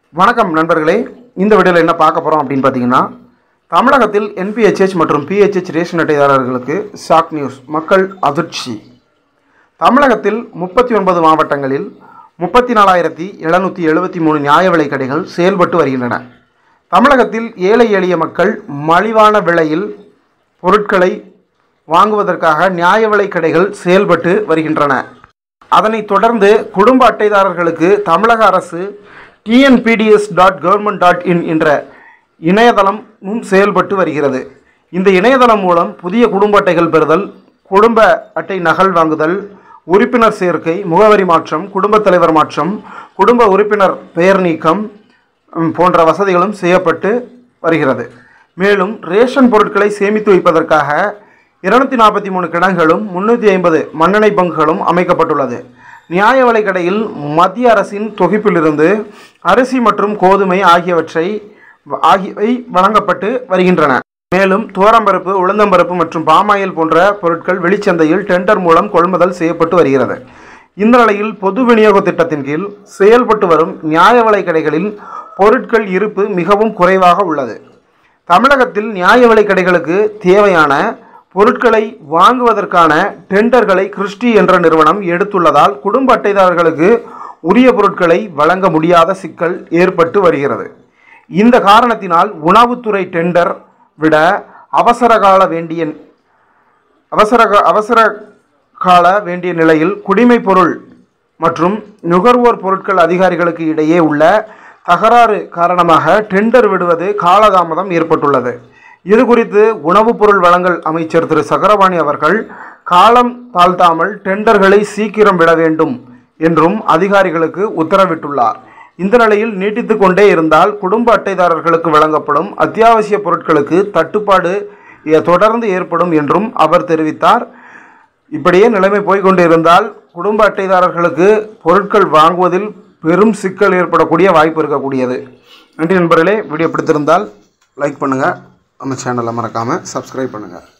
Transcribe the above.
வணக்கம் நண்பர்களே இந்த வீடியோவில் என்ன பார்க்க போகிறோம் அப்படின்னு பார்த்தீங்கன்னா தமிழகத்தில் என்பிஹெச்ஹெச் மற்றும் பிஹெச்ஹெச் ரேஷன் அட்டைதாரர்களுக்கு ஷாக் நியூஸ் மக்கள் அதிர்ச்சி தமிழகத்தில் முப்பத்தி ஒன்பது மாவட்டங்களில் முப்பத்தி நாலாயிரத்தி எழுநூற்றி எழுபத்தி மூணு நியாய விலைக் கடைகள் செயல்பட்டு வருகின்றன தமிழகத்தில் ஏழை எளிய மக்கள் மலிவான விலையில் பொருட்களை வாங்குவதற்காக நியாய விலைக் கடைகள் செயல்பட்டு வருகின்றன அதனைத் தொடர்ந்து குடும்ப அட்டைதாரர்களுக்கு தமிழக அரசு TNPDS dot government dot in என்ற இணையதளமும் செயல்பட்டு வருகிறது இந்த இணையதளம் மூலம் புதிய குடும்ப அட்டைகள் பெறுதல் குடும்ப அட்டை நகல் வாங்குதல் உறுப்பினர் சேர்க்கை முகவரி மாற்றம் குடும்பத் தலைவர் மாற்றம் குடும்ப உறுப்பினர் பெயர் நீக்கம் ம், போன்ற வசதிகளும் செய்யப்பட்டு வருகிறது மேலும் ரேஷன் பொருட்களை சேமித்து வைப்பதற்காக இருநூத்தி நாற்பத்தி மூணு கிடங்குகளும் முன்னூற்றி ஐம்பது மண்ணெண்ணெய் பங்குகளும் அமைக்கப்பட்டுள்ளது நியாய விலைக் கடையில் மத்திய அரசின் தொகுப்பிலிருந்து அரிசி மற்றும் கோதுமை ஆகியவற்றை ஆகியவை வழங்கப்பட்டு வருகின்றன மேலும் துவரம்பருப்பு உளுந்தம்பருப்பு மற்றும் பாமாயில் போன்ற பொருட்கள் வெளிச்சந்தையில் டெண்டர் மூலம் கொள்முதல் செய்யப்பட்டு வருகிறது இந்த நிலையில் பொது விநியோக திட்டத்தின் கீழ் செயல்பட்டு வரும் நியாய விலைக் கடைகளில் பொருட்கள் இருப்பு மிகவும் குறைவாக உள்ளது தமிழகத்தில் நியாய விலைக் கடைகளுக்கு தேவையான பொருட்களை வாங்குவதற்கான டெண்டர்களை கிறிஸ்டி என்ற நிறுவனம் எடுத்துள்ளதால் குடும்ப அட்டைதாரர்களுக்கு உரிய பொருட்களை வழங்க முடியாத சிக்கல் ஏற்பட்டு வருகிறது இந்த காரணத்தினால் உணவுத்துறை டெண்டர் விட அவசர கால வேண்டிய அவசர கா- அவசர கால வேண்டிய நிலையில் குடிமைப் பொருள் மற்றும் நுகர்வோர் பொருட்கள் அதிகாரிகளுக்கு இடையே உள்ள தகராறு காரணமாக டெண்டர் விடுவது காலதாமதம் ஏற்பட்டுள்ளது இது குறித்து உணவுப் பொருள் வழங்கல் அமைச்சர் திரு சக்கரபாணி அவர்கள் காலம் தாழ்த்தாமல் டெண்டர்களை சீக்கிரம் விட வேண்டும் என்றும் அதிகாரிகளுக்கு உத்தரவிட்டுள்ளார் இந்த நிலையில் நீட்டித்து கொண்டே இருந்தால் குடும்ப அட்டைதாரர்களுக்கு வழங்கப்படும் அத்தியாவசிய பொருட்களுக்கு தட்டுப்பாடு எ- தொடர்ந்து ஏற்படும் என்றும் அவர் தெரிவித்தார் இப்படியே நிலைமை போய்க்கொண்டு இருந்தால் குடும்ப அட்டைதாரர்களுக்கு பொருட்கள் வாங்குவதில் பெரும் சிக்கல் ஏற்படக்கூடிய வாய்ப்பு இருக்கக்கூடியது நன்றி நண்பர்களே வீடியோ பிடித்திருந்தால் லைக் பண்ணுங்கள் நம்ம சேனலை மறக்காமல் சப்ஸ்கிரைப் பண்ணுங்கள்